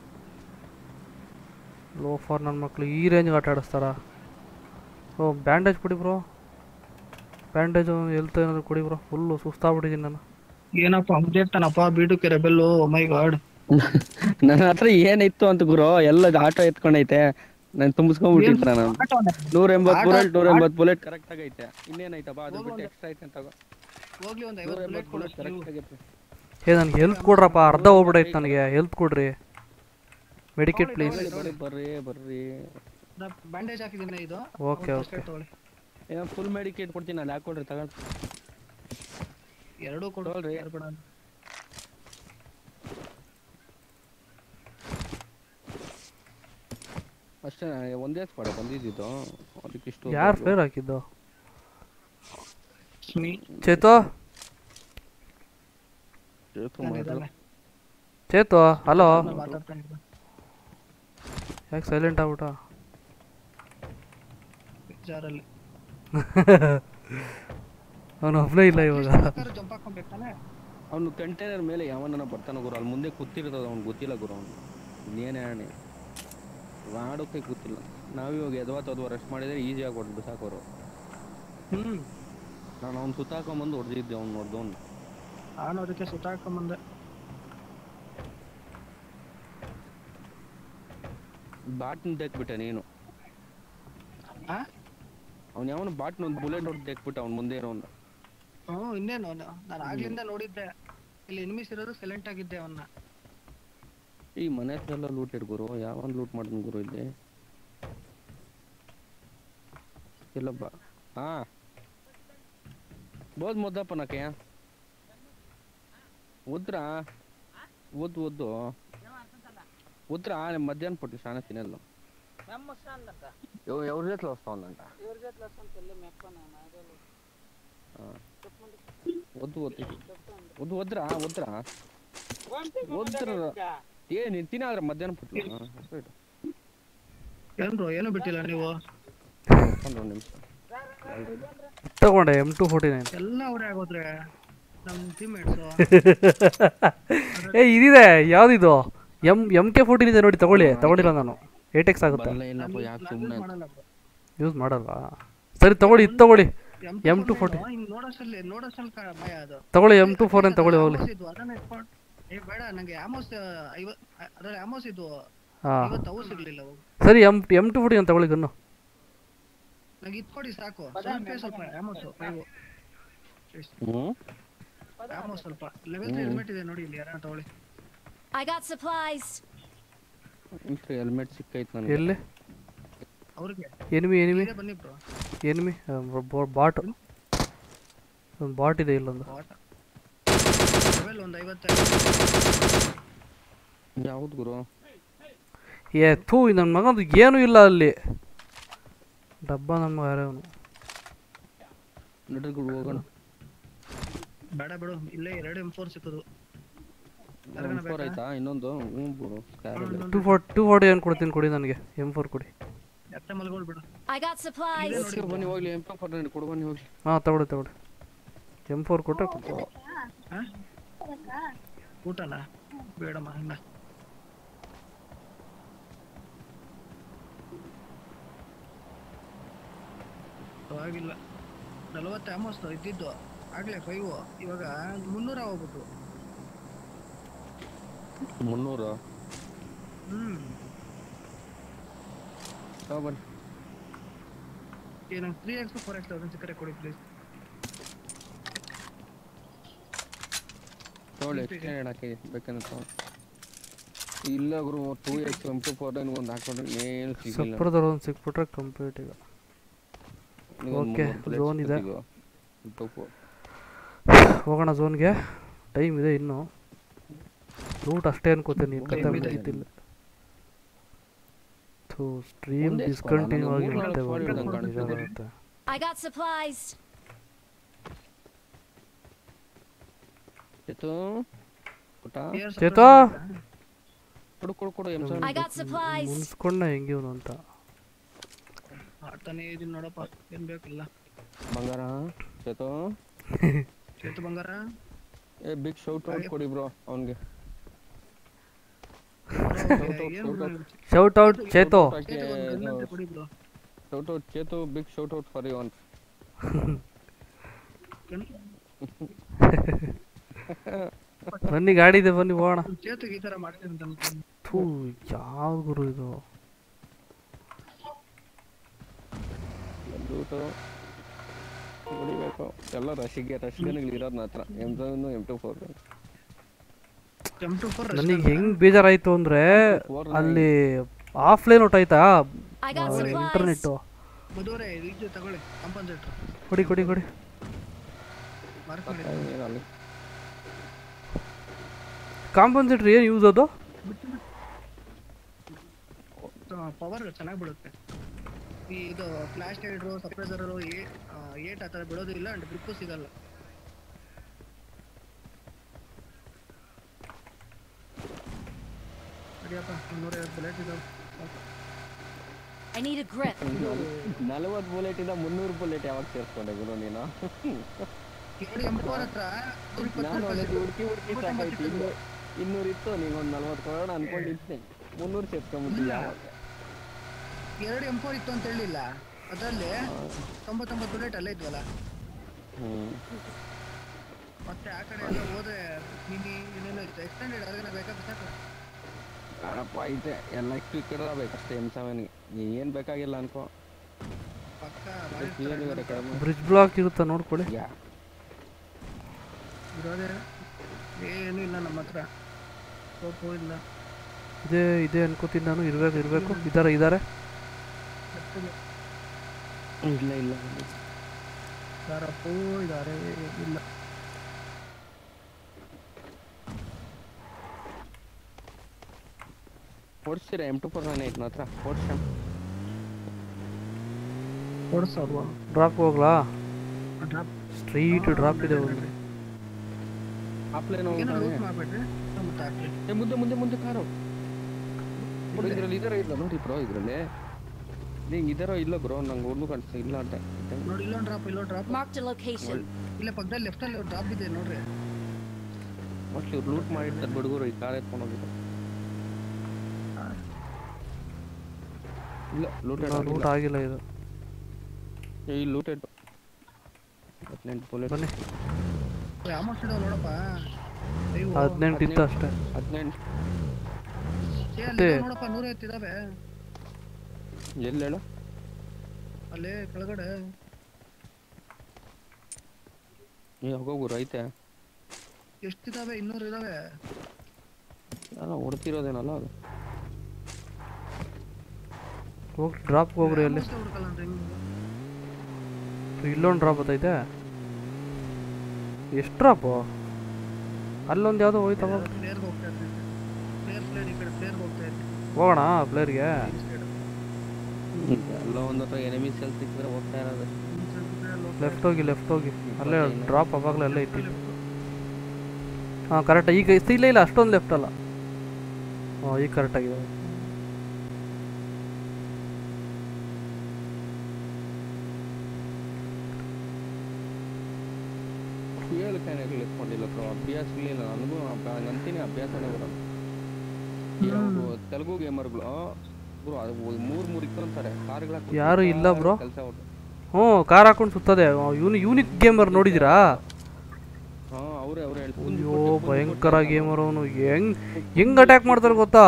ಲೋ ಫಾರ್ ನನ್ನ ಮಕ್ಳು ಈ ರೇಂಜ್ಗೆ ಆಟ ಆಡಿಸ್ತಾರ ಓ ಬ್ಯಾಂಡೇಜ್ ಕೊಡಿ ಬ್ರೋ ಬ್ಯಾಂಡೇಜು ಎಲ್ತ್ ಏನಾದ್ರು ಕೊಡಿ ಬ್ರೋ ಫುಲ್ಲು ಸುಸ್ತಾಗ್ಬಿಟ್ಟಿದ್ದೀನಿ ನಾನು ಏನಪ್ಪ ಅಪ್ಡೇಟ್ತಾನಪ್ಪ ಬೀಡುಕೆ ರೆಬೆಲ್ಲು ಮೈ ಗಾಡ್ ನನ್ನ ಹತ್ರ ಏನಿತ್ತು ಅಂತ ಗುರು ಎಲ್ಲ ಆಟೋ ಎತ್ಕೊಂಡೈತೆ ನಾನು ತುಂಬಿಸ್ಕೊಂಡ್ಬಿಟ್ಟಿರ್ತಾನೆ ನಾನು ನೂರ ಎಂಬತ್ತು ಆಟೋ- ಬುಲೆಟ್ ನೂರ ಎಂಬತ್ತು ಬುಲೆಟ್ ಕರೆಕ್ಟ್ ಆಗೈತೆ ಇನ್ನೇನೈತಪ್ಪ ಅದು ಬಿಟ್ಟು ಎಕ್ಸ್ಟ್ರಾ ಐತೆ ಅಂತ ಹೋಗ್ಲಿ ಒಂದ್ ನೂರ ಐವತ್ತು ಎಂಬತ್ತು ಬುಲೆಟ್ ಕರೆಕ್ಟ್ ಆಗೈತೆ ಏ ನನಗೆ ಹೆಲ್ತ್ ಕೊಡ್ರಪ್ಪ ಅರ್ಧ ಹೋಗ್ಬಿಡೈತೆ ನನಗೆ ಹೆಲ್ತ್ ಕೊಡ್ರಿ ಮೆಡಿಕೇಟ್ ಪ್ಲೀಸ್ ಬರ್ರಿ ಬರ್ರಿ ಬರ್ರಿ ಬ್ಯಾಂಡೇಜ್ ಹಾಕಿದ್ದೀನಿ ಇದು ಓಕೆ first ಓಕೆ aid ತಗೊಳ್ಳಿ ಏನೋ ಫುಲ್ ಮೆಡಿಕೇಟ್ ಕೊಡ್ತೀನಿ ಅಲ್ಲಿ ಹಾಕೊಡ್ರಿ ತಗೊಳ್ ಎರಡೂ ಕೊಡು ತಗೊಳ್ರಿ. ಯಾರು ಬೇಡ ಅಂತ. ಅಷ್ಟೇ ಒಂದೇ ಸ್ಪಾಡ ಬಂದಿದ್ದು ಅದಕ್ಕೆ ಇಷ್ಟು ಯಾರು ಫೇರ್ ಹಾಕಿದ್ದು ಸ್ಮಿ ಚೇತು ನಾನಿದ್ದಾನೆ. ಚೇತು ಹಲೋ ನಾನು ಮಾತಾಡ್ತಾನೆ ಇರು. ಯಾಕೆ ಸೈಲೆಂಟ್ ಆಗ್ಬಿಟ್ಟ ಜಾರಲ್ಲಿ ಅವನು ಒಬ್ಬನೇ ಇಲ್ಲ ಇವಾಗ ಜಂಪ್ ಹಾಕೊಂಡ್ಬೇಕು ತಾನೆ ಅವನು ಕಂಟೈನರ್ ಮೇಲೆ ಯಾವನ ಬರ್ತಾನ ಗುರು ಅಲ್ಲಿ ಮುಂದೆ ಕೂತಿರ್ತದ ಅವ್ನು ಗೊತ್ತಿಲ್ಲ ಗುರು ಅವ್ನು ಇನ್ನೇನೇ ಆಣೆ ಮಾಡೋಕೆ ಗೊತ್ತಿಲ್ಲ ನಾವಿವಾಗ ಎದವಾ ತದ್ವಾ ರೆಸ್ಟ್ ಮಾಡಿದ್ರೆ ಈಸಿಯಾಗಿ ಹೊಡೆದು ಬಿಸಾಕೋರು ಹ್ಮ್ ನಾನು ಅವ್ನು ಸುತ್ತಾಕೊಂಬಂದು ಹೊಡೆದಿದ್ದೆ ಅವ್ನು ಹೊಡೆದವ್ನು ನಾನು ಅದಕ್ಕೆ ಸುತ್ತಾಕೊಂಬಂದೆ ಬಾಟ್ನ ತೆಗ್ಬಿಟ್ಟೆ ನೀನು ಆ ಅವ್ನು ಯಾವನು ಬಾಟ್ನ ಒಂದು ಬುಲೆಟ್ ಹೊಡೆದು ತೆಗ್ಬಿಟ್ಟ ಅವ್ನು ಮುಂದೆ ಇರೋನು ಹ್ಮ್ ಇನ್ನೇನು ನಾನು ಆಗ್ಲಿಂದ ನೋಡಿದ್ದೆ ಇಲ್ಲಿ ಎನಿಮಿಸ್ ಇರೋದು ಸೈಲೆಂಟ್ ಆಗಿದ್ದೆ ಅವನ್ನ ಈ ಮನೆ ಹತ್ರ ಎಲ್ಲ ಲೂಟ್ ಇಡ್ ಗುರು ಯಾವನ್ ಲೂಟ್ ಮಾಡ್ತಾನೆ ಗುರು ಇಲ್ಲಿ ಇಲ್ಲೊಬ್ಬ ಹಾ ಬೋದ್ ಮುದ್ದಪ್ಪ ನಾಕೆಯ ಉದ್ರಾ ಒದ್ದು ಒದ್ದು ಉದ್ರಾ మధ్యాహ్నం పొట్టి చాలా తినేద్దాం ఎవరి చేతిలో వస్తా ఉందంట ఆ. వద్దు వద్దు వద్దు వద్దురా వద్దురా వద్దురా ఏ నేను తినాದ್ರ మధ్యాహ్నం పుట్లు ಏನ್ರು ಏನು ಬಿಟ್ಟಿಲ್ಲ ನೀವು రెండు నిమిಷ ತಗೊಂಡೆ ಎಮ್ ಟು ಫೋರ್ಟಿ ನೈನ್ ಎಲ್ಲ ಅವರೇ ಆಗೋದ್ರೆ ನಮ್ ಟೀಮ್ಮೇಟ್ಸ್ ಏ ಇದಿದೆ ಯಾವ್ದಿದು ಎಮ್ ಎಮ್ ಕೆ ಫೋರ್ಟೀನ್ ಇದೆ ನೋಡಿ ತಗೊಳ್ಳಿ ತಗೊಂಡಿಲ್ಲ ನಾನು ಏಟ್ ಎಕ್ಸ್ ಆಗುತ್ತೆ ಬರಲೇ ಇಲ್ಲಪ್ಪ ಯಾಕೆ ಸುಮ್ಮನೆ ಮಾಡಲ್ಲ ಯೂಸ್ ಮಾಡಲ್ವಾ ಸರಿ ತಗೊಳ್ಳಿ ಇದು ತಗೊಳ್ಳಿ ಎಮ್ ಟು ಫೋರ್ಟಿ ಹಿಂಗ್ ನೋಡೋಷ್ಟಲ್ಲಿ ನೋಡೋಷ್ಟಲ್ಲಿ ಕ- ಭಯ ಅದು ತಗೊಳ್ಳಿ ಎಮ್ ಟು ಫೋರ್ ನೈನ್ ತಗೊಳ್ಳಿ ಹೋಗ್ಲಿ ಆಮೋಸ್ ಇದ್ವು, ಅದನ್ನ ಎತ್ಕೊಂಡ್ ಏ ಬೇಡ ನಂಗೆ ಆಮೋಸ್ ಐವತ್ ಅದ್ರಲ್ಲಿ ಆಮೋಸ್ ಇದ್ವು ಹಾಂ ಐವತ್ತು ಅವು ಸಿಗ್ಲಿಲ್ಲ ಅವು ಸರಿ ಎಮ್ ಎಮ್ ಟು ಫೋರ್ಟಿ ನಾನು ತಗೊಳ್ಳಿ ಗನ್ನು ನಂಗೆ ಇತ್ಕೊಡಿ ಸಾಕು ಸ್ವಲ್ಪ ಸ್ವಲ್ಪ ಆಮೋಸ್ ಫೈವ್ ಹ್ಞೂ ಆಮೋಸ್ ಸ್ವಲ್ಪ ಲೆವೆಲ್ ತ್ರೀ ಹೆಲ್ಮೆಟ್ ಇದೆ ನೋಡಿ ಇಲ್ಲಿ ಯಾರನ್ನ ತಗೊಳ್ಳಿ I got supplies. ಹೆಲ್ಮೆಟ್ ಸಿಕ್ಕೈತೆ ನನಗೆ ಎಲ್ಲಿ ಅವ್ರಿಗೆ ಎನಿಮಿ ಎನಿಮಿ ಇಲ್ಲೇ ಬನ್ನಿ ಬ್ರೋ ಎನಿಮಿ ಬಾಟ್ ಒಂದು ಬಾಟ್ ಇದೆ ಇಲ್ಲೊಂದು ಬಾಟ ಲೆವೆಲ್ ಒಂದು ಐವತ್ತೈದು ಯಾವ್ದು ಗುರು ಏ ಥೂ ನನ್ನ ಮಗಂದು ಏನೂ ಇಲ್ಲ ಅಲ್ಲಿ ಡಬ್ಬ ನಮ್ಮ ಯಾರೇ ಅವನು ನಡ್ರಿ ಗುರು ಹೋಗೋಣ ಬೇಡ ಬಿಡು ಇಲ್ಲೇ ಎರಡು ಎಂ ಫೋರ್ ಸಿಕ್ಕದು ಎಮ್ ಫೋರ್ ಆಯ್ತಾ ಇನ್ನೊಂದು ಹ್ಞೂ ಬಿಡು ಸ್ಕ್ಯಾರಲ್ಲಿ ಟೂ ಫೋರ್ ಟೂ ಫೋರ್ಟಿ ಏನು ಕೊಡ್ತೀನಿ ಕೊಡಿ ನನಗೆ ಎಮ್ ಫೋರ್ ಕೊಡಿ ಎತ್ತ ಮಲ್ಗೋಳ್ ಬಿಡು I got supplies. ಬನ್ನಿ ಹೋಗ್ಲಿ ಎಮ್ ಫೋರ್ ಕೊಡು ಬನ್ನಿ ಹೋಗ್ಲಿ ಹಾಂ ತಗೊಳ್ಳಿ ತಗೊಳ್ಳಿ ಎಮ್ ಫೋರ್ ಕೊಟ್ಟರೆ ಕೊಡ್ತೀನಿ ಹಾ? ಊಟನಾ ಬೇಡಮ್ಮ ಹಂಗ ಪರವಾಗಿಲ್ಲ ನಲವತ್ತು ಆಮೋಸ್ ಇದ್ದಿದ್ದು ಆಗ್ಲೇ ಫೈವ್ ಇವಾಗ ಮುನ್ನೂರ ಹೋಗ್ಬಿಟ್ಟು ಮುನ್ನೂರು ಹ್ಮ್ ಹಾಂ ಬನ್ನಿ ಏನಂಗೆ ತ್ರೀ ಎಕ್ಸ್ ಫೋರ್ ಎಕ್ಸ್ ಅದನ್ನ ಸಿಕ್ಕರೆ ಕೊಡಿ ಪ್ಲೀಸ್ ತಗೊಳ್ಳಿ ಎಕ್ಸ್ಟೆಂಡ್ ಹಾಕಿ ಬೇಕಂದ್ರೆ ತಗೊಳ್ಳಿ ಇಲ್ಲ ಗುರು two X M two four nine ಒಂದು ಹಾಕೊಂಡ್ರೆ ಏನು ಸಿಗಲಿಲ್ಲ ಸಪ್ರದವ್ರು ಒಂದು ಸಿಕ್ಬಿಟ್ರೆ ಕಂಪ್ಲೀಟ್ ಈಗ Okay, zone ಇದೆ. ಹೋಗೋಣ ಝೋನ್ಗೆ ಟೈಮ್ ಇದೆ ಇನ್ನು ರೂಟ್ ಅಷ್ಟೇ ಅನ್ಕೋತೀನಿ ಕತೆ Time ಇದೆ. ಮುಗೀತಿಲ್ಲ ಥೂ ಸ್ಟ್ರೀಮ್ ಒಂದೇ ಸ್ಕ್ವಾಡ, ಡಿಸ್ಕಂಟಿನ್ಯೂ ನಾನು ಆಗಿ ಮೂರ್ನಾಲ್ಕು ಮತ್ತೆ ಸ್ಕ್ವಾಡ್ ಬಂತು, ಇರೋದಂಗೆ ನಿಜ ಕಾಣಿಸ್ತಿದೆ. ಬರುತ್ತೆ. I got supplies. ಚೇತು ಪುಟ ಚೇತು ಕೊಡು ಕೊಡು ಕೊಡು ಎಮ್ I got supplies. ಮುನ್ಸ್ಕೊಂಡ ಹೆಂಗಿವ್ನು ಅಂತ ಆಡ್ತಾನೆ ಇದೀನಿ ನೋಡಪ್ಪ ಏನ್ ಬೇಕಿಲ್ಲ ಬಂಗಾರ ಚೇತು ಚೇತು ಬಂಗಾರ ಏ ಬಿಗ್ ಶೌಟ್ ಔಟ್ ಕೊಡಿ ಬ್ರೋ ಅವನ್ಗೆ ಏನು ಶೌಟ್ ಔಟ್ ಚೇತು ಚೇತು ಒಂದ್ ಗನ್ ಅಂತ ಕೊಡಿ bro shout out Chethu big shout out for you ಅಂತ ಬನ್ನಿ ಗಾಡಿ ಇದೆ ಬನ್ನಿ ಹೋಗೋಣ ಚೇತು ಈ ತರ ಮಾಡ್ತೀನಿ ಅಂತ ಅನ್ಕೊಂಡು ಥೂ ಯಾವ ಗುರು ಇದು ಲೂಟು ಹೊಡಿಬೇಕು ಎಲ್ಲ ರಶಿಗೆ ರಶ್ ಗನ್ಗಳು ಇರೋದು ಮಾತ್ರ M seven M two four M two four ನನಗೆ ಹೆಂಗ್ ಬೇಜಾರಾಯ್ತು ಅಂದ್ರೆ ಅಲ್ಲಿ ಆಫ್ಲೈನ್ ಹೊಟ್ಟಾಯ್ತಾ I got supplies. ಇಂಟರ್ನೆಟ್ಟು ಮದುವರೆ ಇದು ತಗೊಳ್ಳಿ ಕಂಪನ್ಸೇಟ್ರ್ ಕೊಡಿ ಕೊಡಿ ಕೊಡಿ ಮಾರ್ಕೊಳ್ಳಿ ಅಲ್ಲಿ ಕಾಂಪನ್ಸೇಟ್ರ್ ಏನು ಯೂಸ್ ಅದು ಪವರ್ ಚೆನ್ನಾಗಿ ಬೀಳುತ್ತೆ ಈ ಇದು ಫ್ಲಾಶ್ ಲೈಟ್ರು ಸಪ್ರೆಸರು ಏಟ್ ಆ ಥರ ಬಿಡೋದಿಲ್ಲ ಅಂಡ್ ಗ್ರಿಪ್ಪು ಸಿಗಲ್ಲ ಸರಿಯಪ್ಪ ಮುನ್ನೂರೈವತ್ತು ಬುಲೆಟ್ ಇದಾವೆ I need a grip. ನಲವತ್ತು ಬುಲೆಟ್ ಇಂದ ಮುನ್ನೂರು ಬುಲೆಟ್ ಯಾವಾಗ ಸೇರಿಸ್ಕೊಂಡೆ ಗುರು ನೀನು ಎರಡು ಎಂಪೋರ್ ಹತ್ರ ನಾನು ಅವನಿಗೆ ಹುಡುಕಿ ಹುಡುಕಿ ಸಾಕಾಯ್ತು ಇನ್ನು ಇನ್ನೂರು ಇತ್ತು ನೀನು ಒಂದು ನಲ್ವತ್ತು ಕೊಡೋಣ ಅನ್ಕೊಂಡಿದ್ದೆ ಮುನ್ನೂರು ಸೇರ್ಸ್ಕೊಂಬಿಟ್ಟು ಯಾವಾಗ ಎರಡು ಎಂಪೋರ್ ಇತ್ತು ಅಂತ ಹೇಳಿಲ್ಲ ಅದರಲ್ಲಿ ತೊಂಬತ್ತೊಂಬತ್ತು ಬುಲೆಟ್ ಅಲ್ಲೇ ಇದ್ವಲ್ಲ ಹ್ಞೂ ಮತ್ತೆ ಆ ಕಡೆ ಎಲ್ಲ ಹೋದ್ರೆ ಮಿನಿ ಏನೇನೋ ಇತ್ತು ಎಕ್ಸ್ಟೆಂಡೆಡ್ ಅದನ್ನ ಬೇಕಾದ್ರೆ ಸಾಕು ಬೇಡಪ್ಪ ಐತೆ ಎಲ್ಲ ಕ್ವಿಕ್ ಬೇಕಷ್ಟೇ ಎಮ್ ಸೆವೆನ್ಗೆ ಏನು ಬೇಕಾಗಿಲ್ಲ ಅನ್ಕೋ ಪಕ್ಕ ಏನು ಬೇರೆ ಕಡಿಮೆ ಬ್ರಿಡ್ಜ್ ಬ್ಲಾಕ್ ಇರುತ್ತಾ ನೋಡ್ಕೊಳ್ಳಿ ಯಾ ಇರೋದೇ ಏನೂ ಇಲ್ಲ ನಮ್ಮ ಹತ್ರ ಸೋಪು ಇಲ್ಲ ಇದೇ ಇದೆ ಅನ್ಕೋತೀನಿ ನಾನು ಇರ್ಬೇಕು ಇರಬೇಕು ಇದಾರೆ ಇದಾರೆ ಇಲ್ಲ ಇಲ್ಲ ಯಾರಪ್ಪೂ ಇದಾರೆ ಇಲ್ಲ ಓಡಿಸ್ತೀರಾ ಎಮ್ ಟು ಫೋರ್ ನೈನ್ ಐತೆ ಮಾತ್ರ ಓಡಿಸ ಕೊಡ್ಸಲ್ವಾ ಡ್ರಾಪ್ ಹೋಗ್ಲಾ ಡ್ರಾಪ್ ಸ್ಟ್ರೈಟ್ ಡ್ರಾಪ್ ಇದೆ ಒಂದು ಆಪ್ಲೇನ್ ಏನೋ ಹೋಗ್ತಾನೆ ಲೂಟ್ ಮಾಡ್ಬೇಡ್ರಿ ಮತ್ತೆ ಹಾಕ್ರಿ ಏ ಮುಂದೆ ಮುಂದೆ ಮುಂದೆ ಕಾರು ಬ್ರೋ ಇದ್ರಲ್ಲಿ ಇದರ ಇಲ್ಲ ನೋಡಿ ಬ್ರೋ ಇದ್ರಲ್ಲಿ ನಿಂಗೆ ಇದರೋ ಇಲ್ಲ ಬ್ರೋ ನಂಗೆ ಒಂದು ಕಾಣಿಸ್ತಾ ಇಲ್ಲ ಅಂತ ನೋಡಿ ಇಲ್ಲೊಂದು ಡ್ರಾಪ್ ಇಲ್ಲೊಂದು ಡ್ರಾಪ್ Marked a location. ಇಲ್ಲೇ ಪಕ್ಕದಲ್ಲಿ ಲೆಫ್ಟಲ್ಲಿ ಡ್ರಾಪ್ ಇದೆ ನೋಡ್ರಿ ಮೋಸ್ಟ್ಲಿ ಇವ್ರು ಲೂಟ್ ಮಾಡಿರ್ತಾರೆ ಬಡಗರು ಈ ಕಾರ್ ಎತ್ಕೊಂಡು ಹೋಗಿದ್ರು ಇಲ್ಲ ಲೂಟೆಡ್ ರೂಟ್ ಆಗಿಲ್ಲ ಇದು ಈ ಲೂಟೆಡ್ ಹದಿನೆಂಟು ಬುಲೆಟ್ ಬನ್ನಿ ಅಮೌಂಟ್ ಇದಾವೆ ನೋಡಪ್ಪ ಅಯ್ಯೋ ಹದಿನೆಂಟು ಇತ್ತು ಅಷ್ಟೇ ಹದಿನೆಂಟು ಏ, ಅಲ್ಲಿ ಇದಾವೆ ನೋಡಪ್ಪ ನೂರೈವತ್ತು ಇದಾವೆ ಎಲ್ಲಿ ಹೇಳು ಅಲ್ಲಿ ಕೆಳಗಡೆ ಏ ಹೋಗೋಗುರು ಐತೆ ಎಷ್ಟಿದಾವೆ ಇನ್ನೂರು ಇದಾವೆ ಅಲ್ಲ ಹೊಡ್ತಿರೋದೇನಲ್ಲ ಅದು ಹೋಗಿ ಡ್ರಾಪ್ ಹೋಗ್ರಿ ಅಲ್ಲಿ ಅಷ್ಟೇ ಹುಡ್ಕಲ್ಲ ಅಂದ್ರೆ ಹೆಂಗೆ? ಇಲ್ಲೊಂದು ಡ್ರಾಪ್ ಬತ್ತೈತೆ ಎಷ್ಟು ಡ್ರಾಪು ಅಲ್ಲೊಂದು ಯಾವುದೋ ಹೋಯ್ತವ ಪ್ಲೇಯರ್ಗೆ ಹೋಗ್ತಾ ಇರ್ತೀನಿ ಪ್ಲೇಯರ್ ಪ್ಲೇಯರ್ ಈ ಕಡೆ ಪ್ಲೇಯರ್ಗೆ ಹೋಗ್ತಾ ಇರ್ತೀನಿ ಹೋಗೋಣ ಪ್ಲೇಯರ್ಗೆ ಎಲ್ಲ ಒಂದ್ ಹತ್ರ ಎನಿಮಿ ಸೆಲ್ ಸಿಕ್ಕಿದ್ರೆ ಹೋಗ್ತಾ ಇರೋದು ಲೆಫ್ಟ್ ಹೋಗಿ ಲೆಫ್ಟ್ ಹೋಗಿ ಅಲ್ಲೇ ಡ್ರಾಪ್ ಅವಾಗಲೇ ಅಲ್ಲೇ ಇತ್ತು ಹಾಂ ಕರೆಕ್ಟ್ ಈಗ ಇಲ್ಲ ಇಲ್ಲ ಅಷ್ಟೊಂದು ಲೆಫ್ಟ್ ಅಲ್ಲ ಹಾಂ ಈಗ ಕರೆಕ್ಟ್ ಆಗಿದೆ ಫ್ಯೂಯಲ್ ಕ್ಯಾನ್ಗಳು ಇಟ್ಕೊಂಡಿಲ್ಲ ಬ್ರೋ ಅಭ್ಯಾಸ ಇರಲಿಲ್ಲ ನನಗೂ ಅಭ್ಯಾ- ಅಂತೀನಿ ಅಭ್ಯಾಸನೇ ಬರೋದು ಈ ಅವ್ರು ತೆಲುಗು ಗೇಮರ್ಗಳು ಬ್ರೋ ಅದು ಮೂರ್ ಮೂರ್ ಇಕ್ಕಂತಾರೆ ಕಾರ್ಗಳ ಯಾರು ಇಲ್ಲ bro. ಕೆಲಸ ಅವ್ರು ಹ್ಞೂ ಕಾರ್ ಹಾಕೊಂಡು ಸುತ್ತದೆ ಯೂನಿ ಯೂನಿಕ್ ಗೇಮರ್ ನೋಡಿದ್ದೀರಾ ಹಾ ಅವ್ರೆ ಅವ್ರೆ ಹೇಳ್ತಾರೆ ಅಯ್ಯೋ ಭಯಂಕರ ಗೇಮರ್ ಅವನು ಹೆಂಗ್ ಹೆಂಗ್ ಅಟ್ಯಾಕ್ ಮಾಡ್ತಾರೆ ಗೊತ್ತಾ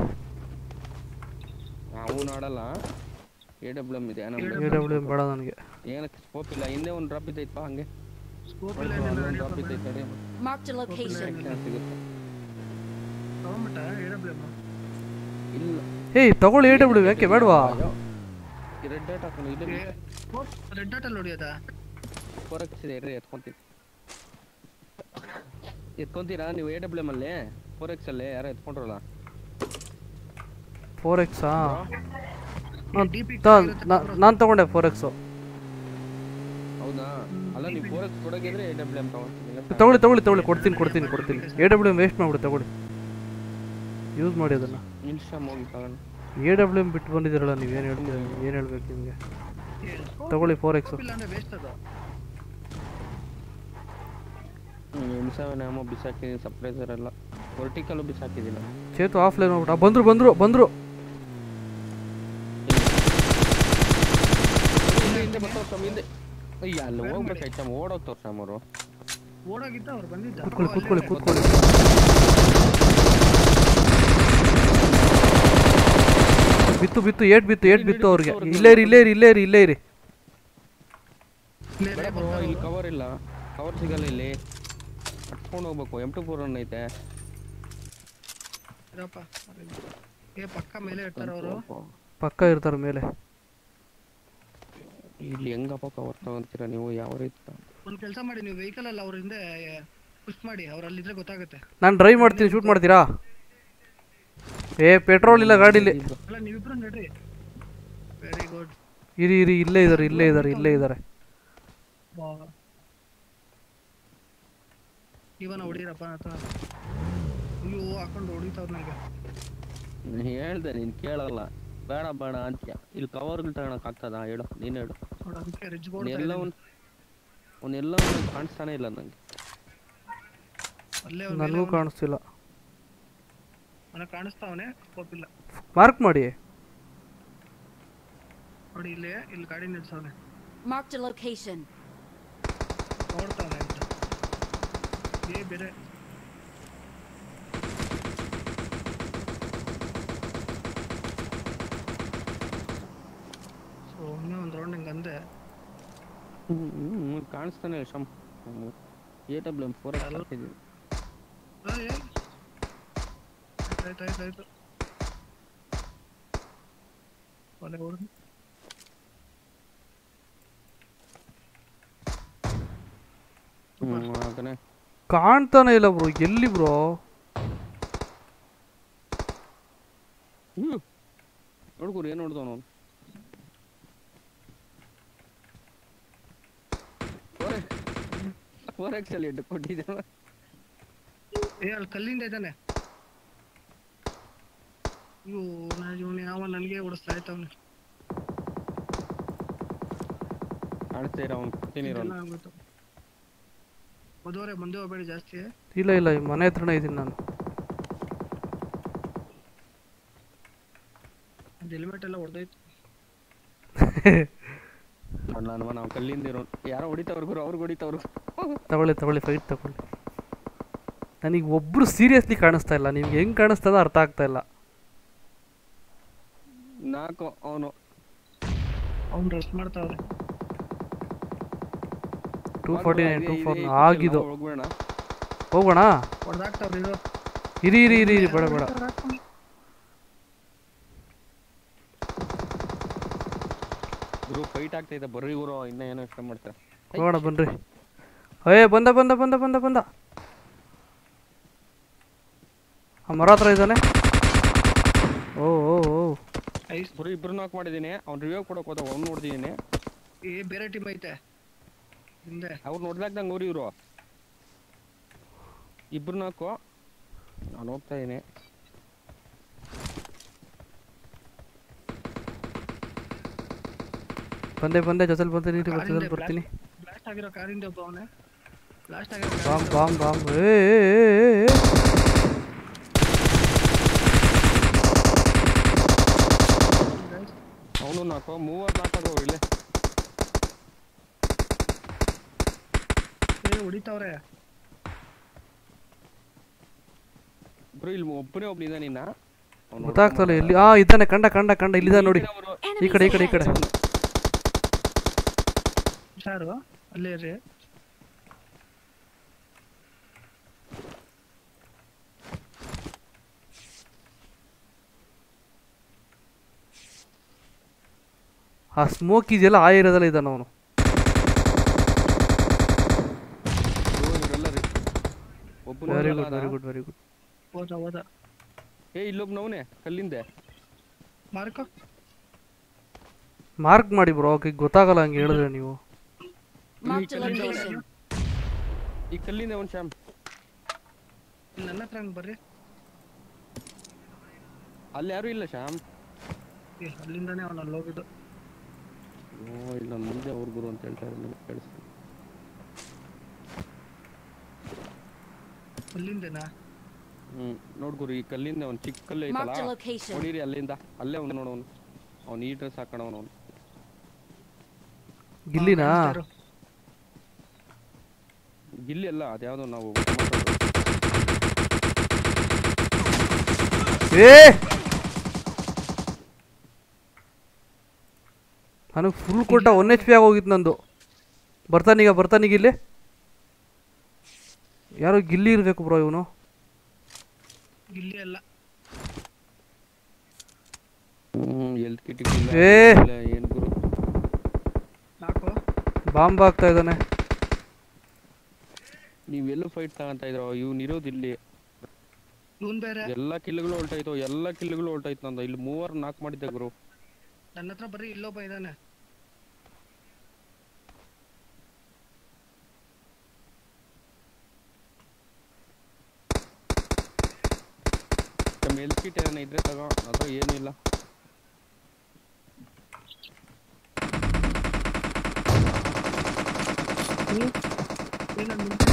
ಅವನು ಆಡಲ್ಲ ಎ ಡಬ್ಲ್ಯೂ ಎಮ್ ಇದೆ ಎ ಡಬ್ಲ್ಯೂ ಎಮ್ ಬೇಡ ನನಗೆ ಏನಕ್ಕೆ ಸ್ಕೋಪ್ ಇಲ್ಲ ಹಿಂದೆ ಒಂದು ಡ್ರಾಪ್ ಇದ್ದೈತಪ್ಪ ಹಂಗೆ ಸ್ಕೋಪ್ ಇಲ್ಲ ಅಲ್ಲೊಂದು ಡ್ರಾಪ್ ಇದ್ದೈತೆ ನೋಡಿ Marked a location. ಚಾನ್ಸ್ ಸಿಗುತ್ತೆ ತಗೊಂಬಿಟ್ಟ ಎ ಡಬ್ಲ್ಯೂ ಎಮ್ ಇಲ್ಲ ಏಯ್ ತಗೊಳ್ಳಿ ಎ ಡಬ್ಲ್ಯೂ ಯಾಕೆ ಬೇಡವಾ ರೆಡ್ ಡಾಟ್ ಹಾಕೊಂಡು ಇಲ್ಲ ರೆಡ್ ಡಾಟ್ ಅಲ್ಲಿ ಹೊಡಿಯೋದಾ ಫೋರಕ್ಸ್ ಇದೆ ಇರ್ರಿ ಎತ್ಕೊಂತೀನಿ ಎತ್ಕೊಂತೀರಾ ನೀವು ಎ ಡಬ್ಲ್ಯೂ ಎಮ್ ಅಲ್ಲಿ ಫೋರ್ ಎಕ್ಸ್ ಅಲ್ಲಿ ಯಾರೋ ಎತ್ಕೊಂಡ್ರಲ್ಲ ಫೋರ್ ಎಕ್ಸಾ DP ನಾನು ತಗೊಂಡೆ ಫೋರ್ ಎಕ್ಸು ಹೌದಾ ಅಲ್ಲ ನೀವು ಫೋರ್ ಎಕ್ಸ್ ಕೊಡೋಗಿದ್ರೆ ಎ ಡಬ್ಲ್ಯೂ ಎಮ್ ತಗೊಂತೀನಿ ತಗೊಳ್ಳಿ ತಗೊಳ್ಳಿ ತಗೊಳ್ಳಿ ಕೊಡ್ತೀನಿ ಕೊಡ್ತೀನಿ ಕೊಡ್ತೀನಿ ಎ ಡಬ್ಲ್ಯೂ ಎಮ್ ವೇಸ್ಟ್ ಮಾಡ್ಬಿಡಿ ತಗೊಳ್ಳಿ ಯೂಸ್ ಮಾಡಿ ಅದನ್ನು ಇನ್ಸ್ಟಾ ಹೋಗಿ ತಗೊಂಡು ಎ ಡಬ್ಲ್ಯೂ ಎಮ್ ಬಿಟ್ಟು ಬಂದಿದ್ದೀರಲ್ಲ ನೀವೇನು ಹೇಳ್ತೀರ ಏನು ಹೇಳ್ಬೇಕು ನಿಮಗೆ ತಗೊಳ್ಳಿ ಫೋರ್ ಎಕ್ಸ್ ಇಲ್ಲ ಅಂದ್ರೆ ವೇಸ್ಟ್ ಅದು ಎಮ್ ಸೆವೆನ್ ಆಮೋ ಬಿಸಾಕಿದ್ದೀನಿ ಸಪ್ರೈಸರ್ ಎಲ್ಲ ವರ್ಟಿಕಲ್ಲು ಬಿಸಾಕಿದ್ದೀನಿ ಚೇತು ಆಫ್ಲೈನ್ ಹೋಗ್ಬಿಟ್ಟ ಬಂದ್ರು ಬಂದ್ರು ಬಂದ್ರು ಹಿಂದೆ ಹಿಂದೆ ಬರ್ತಾವ್ರು ಸ್ವಾಮಿ ಹಿಂದೆ ಅಯ್ಯ ಅಲ್ಲಿ ಹೋಗ್ಬೇಕಾಯ್ತು ಸ್ವಾಮಿ ಓಡೋಗ್ತಾವ್ರು ಸ್ವಾಮಿ ಅವರು ಓಡೋಗಿದ್ದ ಅವ್ರು ಬಂದಿದ್ದ ಕೂತ್ಕೊಳ್ಳಿ ಓ, ಕೂತ್ಕೊಳ್ಳಿ ಅಲ್ಲೇ ಕೂತ್ಕೊಳ್ಳಿ ಬಿತ್ತು ಬಿತ್ತು ಏಟ್ ಬಿತ್ತು ಏಟ್ ಬಿತ್ತು ಅವ್ರಿಗೆ ಇಲ್ಲೇ ಇರಿ ಇಲ್ಲೇ ಇರಿ ಇಲ್ಲೇ ಇರಿ ಇಲ್ಲೇ ಇರಿ ಇಲ್ಲೇ ಬೇಡ ಇದೆ, bro, ಬರ್ತಾರೆ ಇಲ್ಲಿ ಅವ್ರು. ಕವರ್ ಇಲ್ಲ ಕವರ್ ಸಿಗಲ್ಲ ಇಲ್ಲಿ ಕಟ್ಕೊಂಡು ಹೋಗ್ಬೇಕು ಎಮ್ ಟು ಫೋರ್ ರನ್ ಐತೆ ಇರಪ್ಪ ಏ ಪಕ್ಕ ಮೇಲೆ ಇರ್ತಾರ ಅವರು ಪಕ್ಕ ಇರ್ತಾರೆ ಮೇಲೆ ಇಲ್ಲಿ ಹೆಂಗಪ್ಪ ಕವರ್ ತಗೊಂತೀರಾ ನೀವು ಯಾವ ರೀತಿ ಒಂದ್ ಕೆಲಸ ಮಾಡಿ ನೀವು ವೆಹಿಕಲ್ ಅಲ್ಲಿ ಅವ್ರ ಹಿಂದೆ ಪುಷ್ ಮಾಡಿ ಅವ್ರು ಅಲ್ಲಿದ್ರೆ ಗೊತ್ತಾಗುತ್ತೆ ನಾನು ಡ್ರೈವ್ ಮಾಡ್ತೀನಿ ಶೂಟ್ ಮಾಡ್ತೀರಾ ಏ ಪೆಟ್ರೋಲ್ ಇಲ್ಲ ಗಾಡೀಲಿ ಅಲ್ಲ ನೀವಿಬ್ರು ನಡ್ರಿ ವೆರಿ ಗುಡ್ ಇರಿ ಇರಿ ಇಲ್ಲೇ ಇದಾರೆ ಇಲ್ಲೇ ಇದಾರೆ ಇಲ್ಲೇ ಇದಾರೆ ಇವನ ಹೊಡೀರಪ್ಪ ಆತ ಅಯ್ಯೋ ಹಾಕೊಂಡು ಹೊಡಿತಾವ್ ನಂಗೆ ಹೇಳ್ದೆ ನೀನ್ ಕೇಳಲ್ಲ ಬೇಡ ಬೇಡ ಅಂತ್ಯ ಇಲ್ಲಿ ಕವರ್ಗಳು ತಗೊಳಕ್ ಆಗ್ತದ ಹೇಳು ನೀನ್ ಹೇಳು ನೋಡು ಅದಕ್ಕೆ ರಿಜ್ ಅವ್ನ್ ಬೋರ್ಡ್ ಎಲ್ಲ ಅವ್ನ್ ಅವ್ನೆಲ್ಲ ಅವ್ನ್ ಕಾಣಿಸ್ತಾನೆ ಇಲ್ಲ ನಂಗೆ ಅಲ್ಲೇ ಅವ್ನ್ ಮೇಲೆ ನನಗೂ ಅವ್ನು- ಕಾಣಿಸ್ತಿಲ್ಲ ಅವ್ನ ಕಾಣಿಸ್ತಾವನೆ ಗೊತ್ತಿಲ್ಲ ಮಾರ್ಕ್ ಮಾಡಿ ನೋಡಿ ಇಲ್ಲಿ ಇಲ್ಲಿ ಗಾಡಿ ನಿಲ್ಸವನೆ Marked a location. ನೋಡ್ತಾವನೆ ಅಂತ ಏ ಬೇರೆ ಸೊ ಇನ್ನೂ ಒಂದು ರೌಂಡ್ ಹಿಂಗೆ ಅಂದೆ ಹ್ಮ್, ಹ್ಮ್, ಹ್ಮ್, ಕಾಣಿಸ್ತಾನೆ ಇಲ್ಲ ಶಮ್ ಎ ಡಬ್ಲ್ಯೂ ಎಮ್ ಫೋರ್ ಹಾಕಿದ್ದೀನಿ ಆ, ಏ. ಆಯ್ತು ಆಯ್ತು ಆಯ್ತು ಒಲೆ ಹೊಡ್ದು ಹ್ಮ್ ಅದನ್ನೇ ಕಾಣ್ತಾನೆ ಇಲ್ಲ ಬ್ರೋ ಎಲ್ಲಿ ಬ್ರೋ ಹ್ಮ್ ನೋಡ್ಕೊರಿ ಏನ್ ನೋಡ್ದವ್ ನಾವು ಫೋರ್ ಎಕ್ಸ್ ಅಲ್ಲಿ ಎಡ್ಡು ಕೊಟ್ಟಿದ್ದೆ ಏ ಅಲ್ಲಿ ಕಲ್ಲಿಂದ ಇದ್ದಾನೆ ಇವು ನಾ ಇವನು ಯಾವ ನನಗೆ ಓಡಿಸ್ತಾ ಇತ್ತವನು ಕಾಣಿಸ್ತಾ ಇರೋ ಅವ್ನು ಕೊಡ್ತೀನಿ ಇರೋ ಇದೆಲ್ಲ ಆಗೋಯ್ತು ಮದುವರೆ ಮುಂದೆ ಹೋಗ್ಬೇಡಿ ಜಾಸ್ತಿ ಇಲ್ಲ ಇಲ್ಲ ಈ ಮನೆ ಹತ್ರನೇ ಇದ್ದೀನಿ ನಾನು ಒಂದು ಹೆಲ್ಮೆಟ್ ಎಲ್ಲ ಹೊಡೆದೋಯ್ತು ನನ್ನ ನಾವು ಕಲ್ಲಿಂದ ಇರೋ ಯಾರೋ ಹೊಡಿತಾವ್ರಿಗೂ ಅವ್ರಿಗೆ ಹೊಡಿತಾವ್ರು ತಗೊಳ್ಳಿ ತಗೊಳ್ಳಿ ಫೈಟ್ ತಗೊಳ್ಳಿ ನನಗೆ ಒಬ್ರು ಸೀರಿಯಸ್ಲಿ ಕಾಣಿಸ್ತಾ ಇಲ್ಲ ನಿಮ್ಗೆ ಹೆಂಗ್ ಕಾಣಿಸ್ತದ ಅರ್ಥ ಆಗ್ತಾ ಇಲ್ಲ ನಾಲ್ಕು ಅವನು ಅವ್ನು ರೆಸ್ಟ್ ಮಾಡ್ತಾವ್ರೆ two forty nine two four ಆಗಿದ್ದು ಹೋಗ್ಬೇಡ ಹೋಗೋಣ ಹೊಡೆದಾಕ್ತಾವ್ರಿ ಇದು ಇರಿ ಇರಿ ಇರಿ ಇರಿ ಬೇಡ ಬೇಡ ಗುರು ಫೈಟ್ ಆಗ್ತಾ ಇದೆ ಬರ್ರಿ ಗುರು ಇನ್ನ ಏನೋ ಇಷ್ಟ ಮಾಡ್ತಾರೆ ಹೋಗೋಣ ಬನ್ರಿ ಏ ಬಂದ ಬಂದ ಬಂದ ಬಂದ ಬಂದ ಆ ಮರ ಹತ್ರ ಇದ್ದಾನೆ ಓ ಓ ಓ ಐಸ್ ಗುರು ಇಬ್ರು ನಾಕ್ ಮಾಡಿದೀನಿ ಅವ್ನು ರಿವ್ಯೂ ಕೊಡಕ್ ಹೋದ ಅವ್ನು ನೋಡ್ತಿದ್ದೀನಿ ಏ ಬೇರೆ ಟೀಮ್ ಐತೆ ಹಿಂದೆ ಅವ್ರು ನೋಡ್ಲಾಕ್ದಂಗೆ ಅವ್ರು ಇವರು ಇಬ್ರು ನಾಲ್ಕು ನಾನು ಹೋಗ್ತಾ ಇದೀನಿ ಬಂದೆ ಬಂದೆ ಜೊತೆಲಿ ಬಂದೆ ನೀರು ಕಾರಿಂದ ಜೊತೆಲಿ ಬರ್ತೀನಿ ಬ್ಲಾಸ್ಟ್ ಆಗಿರೋ ಕಾರಿಂದ ಒಬ್ಬ ಅವನೇ ಬ್ಲಾಸ್ಟ್ ಆಗಿರೋ ಬಾಂಬ್ ಕಾರಿಂದ ಬಾಂಬ್ ಬಾಂಬ್ ಏ ಏ, ಏ, ಏ. ಅವನು ನಾಲ್ಕು ಮೂವರ್ ನಾಲ್ಕು ಇಲ್ಲೇ ಏ ಹೊಡಿತಾವ್ರೆ ಬ್ರೋ ಇಲ್ಲಿ ಒಬ್ಬನೇ ಒಬ್ನು ಇದ್ದಾನೆ ಇನ್ನ ಅವ್ನು ಗೊತ್ತಾಗ್ತಲ್ಲ ಎಲ್ಲಿ ಆ ಇದ್ದಾನೆ ಕಂಡ ಕಂಡ ಕಂಡ ಇಲ್ಲಿದ್ದಾನೆ ನೋಡಿ ಈ ಕಡೆ ಈ ಕಡೆ ಈ ಕಡೆ ಹುಷಾರು ಅಲ್ಲೇ ಇರ್ರಿ ಆ ಸ್ಮೋಕ್ ಇದೆಯಲ್ಲ ಆ ಏರಿಯಾದಲ್ಲ ಇದ್ದಾನೆ ಅವನು ಬ್ರೋ ಇವರೆಲ್ಲ ರೀ ಒಬ್ಬನು very good very good very good ಹೋದ ಹೋದ ಏ ಇಲ್ಲೊಬ್ನವನೇ ಕಲ್ಲಿಂದೆ ಮಾರ್ಕೋ ಮಾರ್ಕ್ ಮಾಡಿ ಬ್ರೋ ಓಕೆ ಗೊತ್ತಾಗಲ್ಲ ಹಂಗೆ ಹೇಳಿದ್ರೆ ನೀವು Marked a location. ಈ ಕಲ್ಲಿಂದ ಒಂದು ಶ್ಯಾಮ್ ಇಲ್ಲಿ ನನ್ನ ಹತ್ರ ಹಂಗೆ ಬರ್ರಿ ಅಲ್ಲಿ ಯಾರು ಇಲ್ಲ ಶ್ಯಾಮ್ ಏ ಅಲ್ಲಿಂದಾನೇ ಅವನು ಅಲ್ಲಿ ಹೋಗಿದ್ದು ಓ ಇಲ್ಲ ನಾನು ಮುಂದೆ ಅವ್ರ ಗುರು ಅಂತ ಹೇಳ್ತಾ ಇರೋದು ಕೇಳಿಸ್ತು ಅಲ್ಲಿಂದನಾ ಹ್ಮ್ ನೋಡ್ ಗುರು ಈ ಕಲ್ಲಿಂದ ಒಂದು ಚಿಕ್ಕ ಕಲ್ಲು Marked a ಐತಲ್ಲ location. ನೋಡಿರಿ ಅಲ್ಲಿಂದ ಅಲ್ಲೇ ಅವ್ನು ನೋಡೋನು ಅವ್ನು ಈ ಡ್ರೆಸ್ ಹಾಕೋಣವನು ಅವ್ನು ಗಿಲ್ಲಿನಾ ಗಿಲ್ಲಿ ಅಲ್ಲ ಅದ್ಯಾವುದೋ ನಾವು ಏ ನನಗೆ ಫುಲ್ ಕೊಟ್ಟ ಒನ್ ಎಚ್ ಪಿ ಆಗಿ ಹೋಗಿತ್ತು ನಂದು ಬರ್ತಾನೀಗ ಬರ್ತಾನೀಗ ಇಲ್ಲಿ ಯಾರೋ ಗಿಲ್ಲಿ ಇರಬೇಕು ಬ್ರೋ ಇವನು ಇಲ್ಲಿ ಅಲ್ಲ ಹ್ಮ್ ಎಲ್ತ್ ಕಿಟ್ ಏ! ಏನ್ ಗುರು ನಾಲ್ಕು ಬಾಂಬ್ ಆಗ್ತಾ ಇದ್ದಾನೆ ನೀವೆಲ್ಲೂ ಫೈಟ್ ತಗೊಂತ ಇದ್ರು ಇವ್ನು ಇರೋದು ಇಲ್ಲಿ ಇವನ್ ಬೇರೆ ಎಲ್ಲಾ ಕಿಲ್ಗಳು ಹೊಲ್ಟಾಯ್ತು ಎಲ್ಲಾ ಕಿಲ್ಗಳು ಹೊಲ್ಟಾಯ್ತು ನಂದು ಇಲ್ಲಿ ಮೂವರು ನಾಕ್ ಮಾಡಿದ್ದೆ ಗುರು ನನ್ನ ಹತ್ರ ಬರೀ ಇಲ್ಲೊಬ್ಬ ಇದ್ದಾನೆ ನಮ್ಮ ಎಲ್ತ್ ಕಿಟ್ ಏನಾನ ಇದ್ರೆ ತಗೋ ಅಥವಾ ಏನೂ ಇಲ್ಲ ಏ, ನನ್ ಮುಂದೆ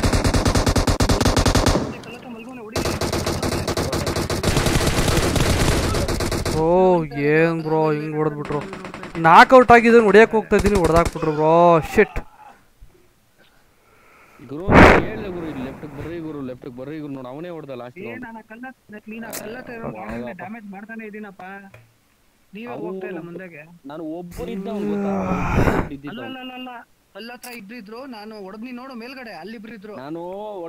ಮುಂದೆ ಕಲ್ಲತ್ರ ಮಲ್ಗೋನೆ, ಹೊಡಿ. ಓ ಏನ್ ಬ್ರೋ ಹಿಂಗ್ ಹೊಡೆದ್ಬಿಟ್ರು ನಾಕ್ಔಟ್ ಆಗಿದ್ದಾನೆ ಹೊಡಿಯಕ್ಕೆ ಹೋಗ್ತಾ ಇದ್ದೀನಿ ಹೊಡೆದಾಕ್ಬಿಟ್ರು ಬ್ರೋ ಶಿಟ್ ಗುರು ಹೇಳ್ದೆ ಗುರು ಇಲ್ಲಿ ಲೆಫ್ಟ್ ಬರ್ರಿ ಗುರು ಲೆಫ್ಟ್ ಬರ್ರಿ ಗುರು ನೋಡಿ ಅವನೇ ಹೊಡೆದ ಲಾಸ್ಟ್ ಏ ನಾನು ಕಲ್ಲ ನೀನ್ ಆ ಕಲ್ಲತ್ರ ಇರೋ ಡ್ಯಾಮೇಜ್ ಮಾಡ್ತಾನೆ ಇದೀನಪ್ಪ ನೀವೇ ಅವು- ಹೋಗ್ತಾ ಇಲ್ಲ ಮುಂದೆಗೆ ನಾನು ಒಬ್ಬನಿದ್ದ ಅವ್ನು ಗೊತ್ತಾ ಅಲ್ಲ ಅಲ್ಲ ಅಲ್ಲ ಅಲ್ಲ ಅಲ್ಲ ಹತ್ರ ಇಬ್ರಿದ್ರು ನಾನು ಹೊಡೆದ್ ನೀನ್ ನೋಡು ಮೇಲ್ಗಡೆ ಅಲ್ಲಿ ಇಬ್ರಿದ್ರು ನಾನು